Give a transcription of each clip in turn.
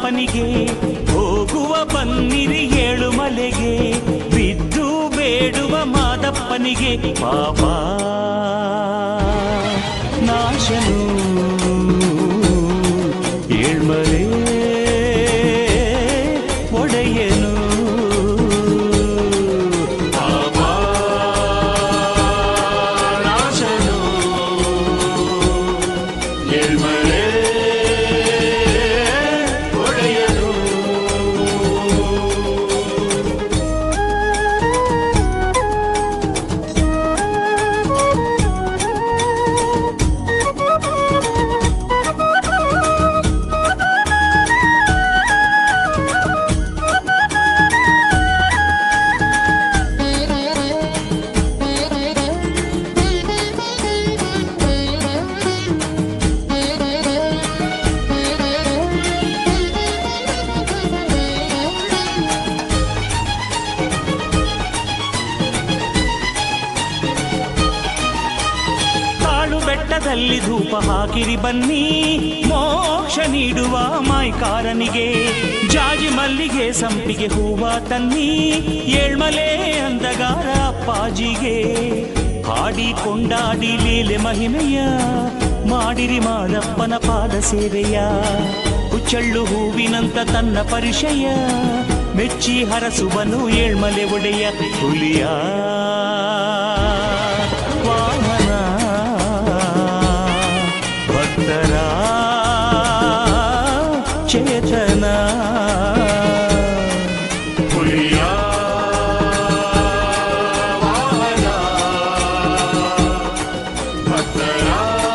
ಮಾದಪ್ಪನಿಗೆ ಹೋಗುವ ಬನ್ನಿರಿ ಏಳು ಮಲೆಗೆ ಬಿದ್ದು ಬೇಡುವ ಮಾದಪ್ಪನಿಗೆ ಪಾಪ ನಾಶನು ಏಳ್ಮಲೆ ಒಡೆಯನು ಪಾಪ ನಾಶನು ಏಳ್ಮಲೆ ಒಡೆಯನು ಕಾಳು ಬೆಟ್ಟದಲ್ಲಿ ಧೂಪ ಹಾಕಿರಿ ಬನ್ನಿ ಮೋಕ್ಷ ನೀಡುವ ಮಾಯ್ಕಾರನಿಗೆ ಜಾಜಿ ಮಲ್ಲಿಗೆ ಸಂಪಿಗೆ ಹೂವ ತನ್ನಿ ಏಳ್ಮಲೆ ಅಂದಗಾರ ಅಪ್ಪಾಜಿಗೆ ಹಾಡಿ ಕೊಂಡಾಡಿ ಲೀಲೆ ಮಹಿಮೆಯ ಮಾಡಿರಿ ಮಾದಪ್ಪನ ಪಾದ ಸೇವೆಯ ಹುಚ್ಚಳ್ಳು ಹೂವಿನಂತ ತನ್ನ ಪರಿಚಯ ಮೆಚ್ಚಿ ಹರಸುವನು ಏಳ್ಮಲೆ ಒಡೆಯ ಹುಲಿಯ ವಾಹನ ಭಕ್ತರ ಚೇತನ ಹುಲಿಯ ವಾಹನ ಭಕ್ತರ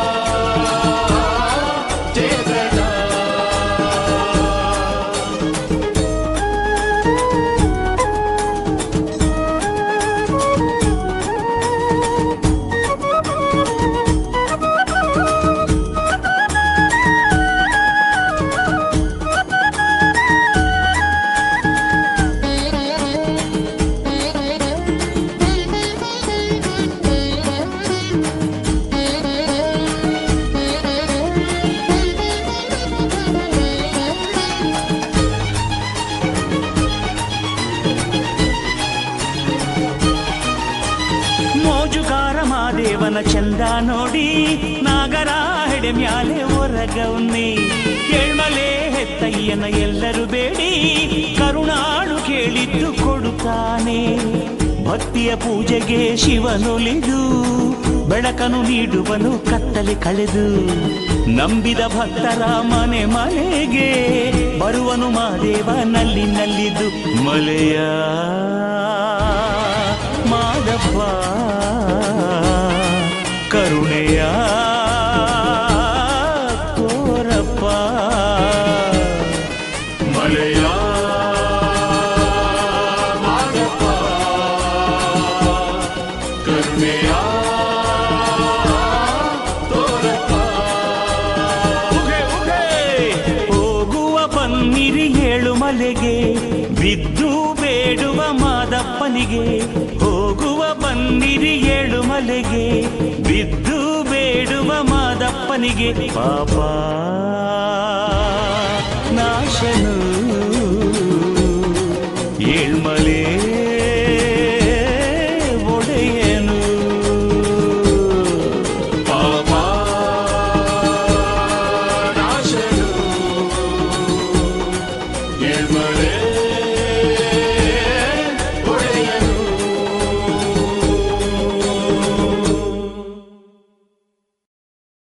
ಚೇತನ ಮೋಜುಗಾರ ಮಾದೇವನ ಚಂದ ನೋಡಿ ನಾಗರ ಹೆಡೆ ಮ್ಯಾಲೆ ಹೊರಗೌನಿ ಏಳ್ಮಲೆ ಹೆತ್ತಯ್ಯನ ಎಲ್ಲರೂ ಬೇಡಿ ಕರುಣಾಳು ಕೇಳಿದ್ದು ಕೊಡುತ್ತಾನೆ ಭಕ್ತಿಯ ಪೂಜೆಗೆ ಶಿವನೊಲಿದು ಬೆಳಕನು ನೀಡುವನು ಕತ್ತಲೆ ಕಳೆದು ನಂಬಿದ ಭಕ್ತರ ಮನೆ ಮನೆಗೆ ಬರುವನು ಮಾದೇವ ನಲ್ಲಿ ನಲ್ಲಿದ್ದು ಮಲೆಯ ಮಾದಪ್ಪ ಕರುಣೆಯ ತೋರಪ್ಪ ಮಲೆಯ ಮಾದಪ್ಪ ಕರುಣೆಯ ತೋರಪ್ಪ ಉಗೆ ಉಗೆ ಹೋಗುವ ಬನ್ನಿರಿ ಏಳು ಮಲೆಗೆ ಬಿದ್ದು ಬೇಡುವ ಮಾದಪ್ಪನಿಗೆ ಹೋಗುವ ಬನ್ನಿರಿ ಏಳು ಮಲೆಗೆ ಬಿದ್ದು ಬೇಡುವ ಮಾದಪ್ಪನಿಗೆ ಪಾಪ ನಾಶನು ಏಳ್ಮಲೆ ಒಡೆಯನು ಪಾಪ ನಾಶನು